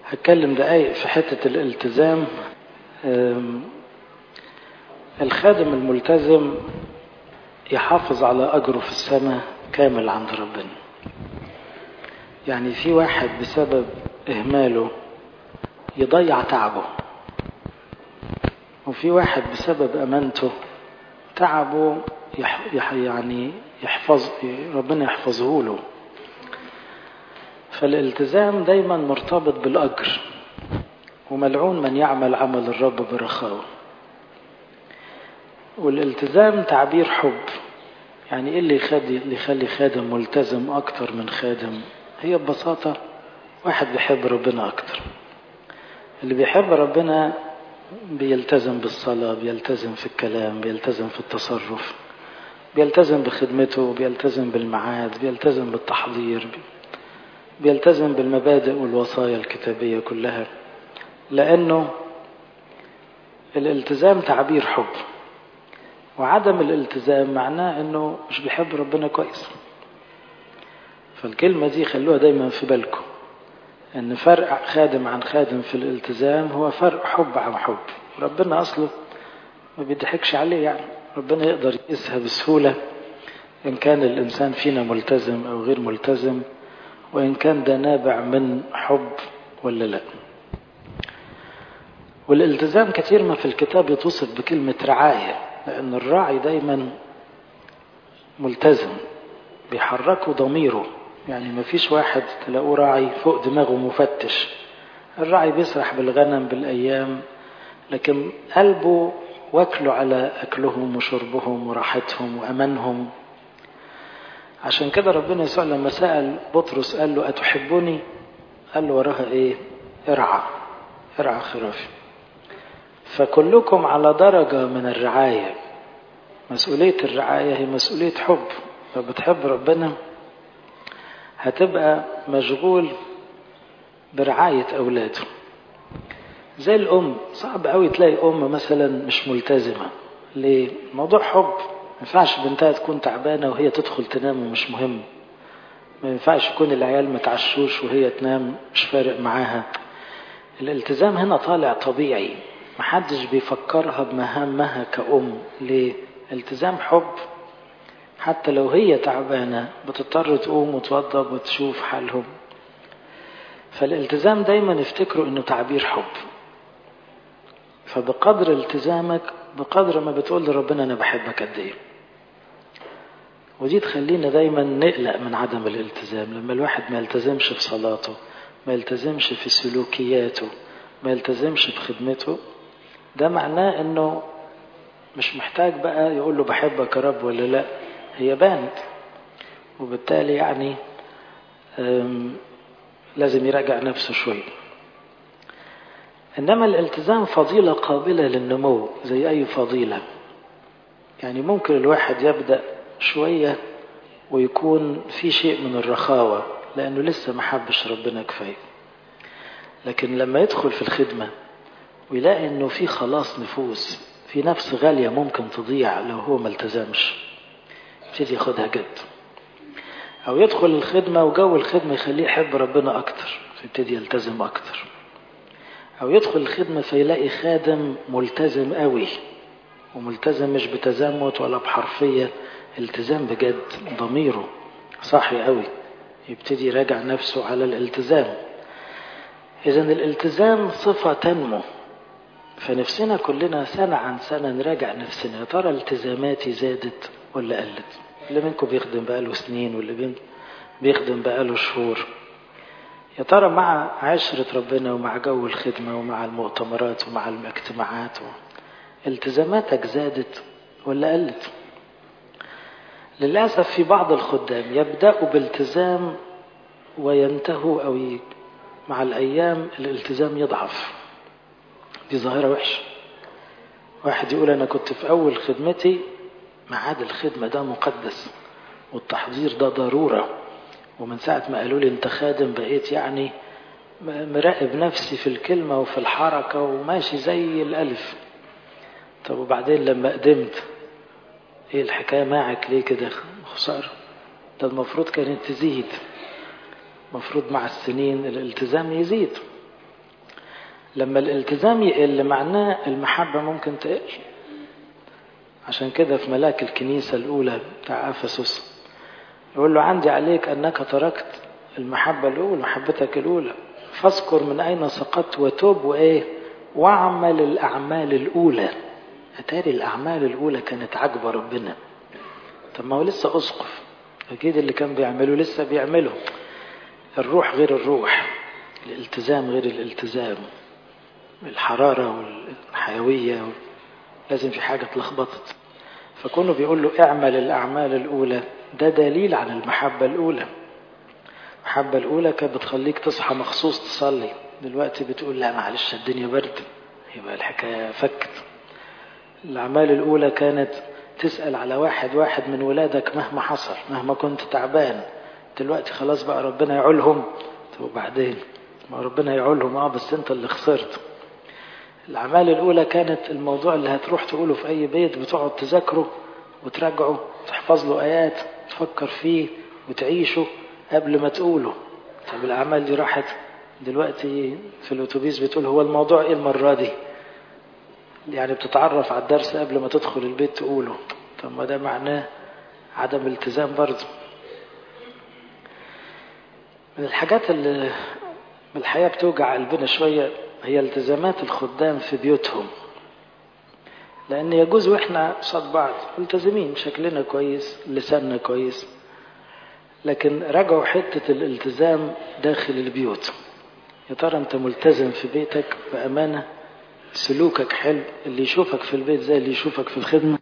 هتكلم دقايق في حتة الالتزام الخادم الملتزم يحافظ على أجره في السماء كامل عند ربنا يعني في واحد بسبب إهماله يضيع تعبه وفي واحد بسبب أمانته تعبه يح يعني يحفظ ربنا يحفظه له فالالتزام دايما مرتبط بالأجر وملعون من يعمل عمل الرب برخاوة والالتزام تعبير حب يعني ايه اللي يخلي اللي يخلي خادم ملتزم اكتر من خادم هي ببساطة واحد بيحب ربنا اكتر اللي بيحب ربنا بيلتزم بالصلاة بيلتزم في الكلام بيلتزم في التصرف بيلتزم بخدمته بيلتزم بالمعاد بيلتزم بالتحضير بيلتزم بالمبادئ والوصايا الكتابية كلها لأنه الالتزام تعبير حب وعدم الالتزام معناه أنه مش بيحب ربنا كويس فالكلمة دي خلوها دايما في بالكم أن فرق خادم عن خادم في الالتزام هو فرق حب عن حب ربنا أصله ما بيضحكش عليه يعني ربنا يقدر يقيسها بسهولة إن كان الإنسان فينا ملتزم أو غير ملتزم وإن كان ده نابع من حب ولا لا والالتزام كثير ما في الكتاب يتوصف بكلمة رعاية لأن الراعي دايما ملتزم بيحركه ضميره يعني ما فيش واحد تلاقوه راعي فوق دماغه مفتش الراعي بيسرح بالغنم بالأيام لكن قلبه واكله على أكلهم وشربهم وراحتهم وأمانهم عشان كده ربنا يسوع لما سأل بطرس قال له أتحبني قال له وراها إيه ارعى ارعى خرافي فكلكم على درجة من الرعاية مسؤولية الرعاية هي مسؤولية حب لو بتحب ربنا هتبقى مشغول برعاية أولاده زي الأم صعب قوي تلاقي أم مثلا مش ملتزمة ليه؟ موضوع حب ما ينفعش بنتها تكون تعبانة وهي تدخل تنام ومش مهم ما ينفعش يكون العيال متعشوش وهي تنام مش فارق معاها الالتزام هنا طالع طبيعي محدش بيفكرها بمهامها كأم ليه؟ التزام حب حتى لو هي تعبانة بتضطر تقوم وتوضب وتشوف حالهم فالالتزام دايما افتكروا انه تعبير حب فبقدر التزامك بقدر ما بتقول لربنا انا بحبك قد ايه ودي تخلينا دايما نقلق من عدم الالتزام لما الواحد ما يلتزمش في صلاته ما يلتزمش في سلوكياته ما يلتزمش بخدمته ده معناه انه مش محتاج بقى يقول له بحبك يا رب ولا لا هي بانت وبالتالي يعني لازم يراجع نفسه شوي إنما الالتزام فضيلة قابلة للنمو زي أي فضيلة يعني ممكن الواحد يبدأ شوية ويكون في شيء من الرخاوة لأنه لسه ما حبش ربنا كفاية لكن لما يدخل في الخدمة ويلاقي إنه في خلاص نفوس في نفس غالية ممكن تضيع لو هو ما التزمش يبتدي ياخدها جد أو يدخل الخدمة وجو الخدمة يخليه يحب ربنا أكتر فيبتدي يلتزم أكتر أو يدخل الخدمة فيلاقي خادم ملتزم قوي وملتزم مش بتزمت ولا بحرفية التزام بجد ضميره صاحي قوي يبتدي يراجع نفسه على الالتزام إذا الالتزام صفة تنمو فنفسنا كلنا سنة عن سنة نراجع نفسنا يا ترى التزاماتي زادت ولا قلت اللي منكم بيخدم بقاله سنين واللي بيخدم بقاله شهور يا ترى مع عشرة ربنا ومع جو الخدمة ومع المؤتمرات ومع الاجتماعات و... التزاماتك زادت ولا قلت للأسف في بعض الخدام يبدأوا بالتزام وينتهوا أو ي... مع الأيام الالتزام يضعف دي ظاهرة وحشة واحد يقول أنا كنت في أول خدمتي ميعاد الخدمة ده مقدس والتحضير ده ضرورة ومن ساعة ما قالوا لي أنت خادم بقيت يعني مراقب نفسي في الكلمة وفي الحركة وماشي زي الألف طب وبعدين لما قدمت ايه الحكاية معك ليه كده خسارة ده المفروض كانت تزيد المفروض مع السنين الالتزام يزيد لما الالتزام يقل معناه المحبة ممكن تقل عشان كده في ملاك الكنيسة الأولى بتاع أفسس يقول له عندي عليك أنك تركت المحبة الأولى محبتك الأولى فاذكر من أين سقطت وتوب وإيه واعمل الأعمال الأولى أتاري الأعمال الأولى كانت عجبة ربنا طب ما هو لسه أسقف أكيد اللي كان بيعمله لسه بيعمله الروح غير الروح الالتزام غير الالتزام الحرارة والحيوية لازم في حاجة اتلخبطت فكونه بيقول له اعمل الأعمال الأولى ده دليل عن المحبة الأولى المحبة الأولى كانت بتخليك تصحى مخصوص تصلي دلوقتي بتقول لا معلش الدنيا برد يبقى الحكاية فكت الأعمال الأولى كانت تسأل على واحد واحد من ولادك مهما حصل مهما كنت تعبان دلوقتي خلاص بقى ربنا يعولهم وبعدين ما ربنا يعولهم اه بس انت اللي خسرت الأعمال الأولى كانت الموضوع اللي هتروح تقوله في أي بيت بتقعد تذاكره وتراجعه تحفظ له آيات تفكر فيه وتعيشه قبل ما تقوله طب الأعمال دي راحت دلوقتي في الأتوبيس بتقول هو الموضوع إيه المرة دي يعني بتتعرف على الدرس قبل ما تدخل البيت تقوله طب ما ده معناه عدم التزام برضه من الحاجات اللي بالحياة بتوجع قلبنا شوية هي التزامات الخدام في بيوتهم لأن يجوز وإحنا قصاد بعض ملتزمين شكلنا كويس لساننا كويس لكن راجعوا حتة الالتزام داخل البيوت يا ترى أنت ملتزم في بيتك بأمانة سلوكك حلو اللي يشوفك في البيت زي اللي يشوفك في الخدمة